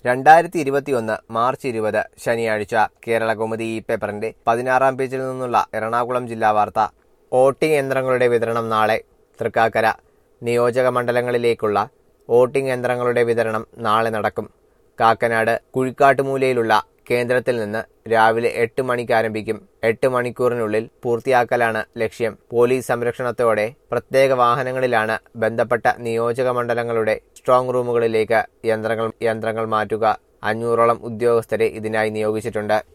രണ്ടായിരത്തി ഇരുപത്തിയൊന്ന് മാർച്ച് ഇരുപത് ശനിയാഴ്ച കേരള കൗമുദി ഈ പേപ്പറിന്റെ പതിനാറാം പേജിൽ നിന്നുള്ള എറണാകുളം ജില്ലാ വാർത്ത വോട്ടിംഗ് യന്ത്രങ്ങളുടെ വിതരണം നാളെ തൃക്കാക്കര നിയോജക മണ്ഡലങ്ങളിലേക്കുള്ള വോട്ടിംഗ് യന്ത്രങ്ങളുടെ വിതരണം നാളെ നടക്കും കാക്കനാട് കുഴിക്കാട്ടുമൂലയിലുള്ള കേന്ദ്രത്തിൽ നിന്ന് രാവിലെ എട്ട് മണിക്ക് ആരംഭിക്കും എട്ട് മണിക്കൂറിനുള്ളിൽ പൂർത്തിയാക്കലാണ് ലക്ഷ്യം പോലീസ് സംരക്ഷണത്തോടെ പ്രത്യേക വാഹനങ്ങളിലാണ് ബന്ധപ്പെട്ട നിയോജക മണ്ഡലങ്ങളുടെ സ്ട്രോങ് റൂമുകളിലേക്ക് യന്ത്രങ്ങൾ യന്ത്രങ്ങൾ മാറ്റുക അഞ്ഞൂറോളം ഉദ്യോഗസ്ഥരെ ഇതിനായി നിയോഗിച്ചിട്ടുണ്ട്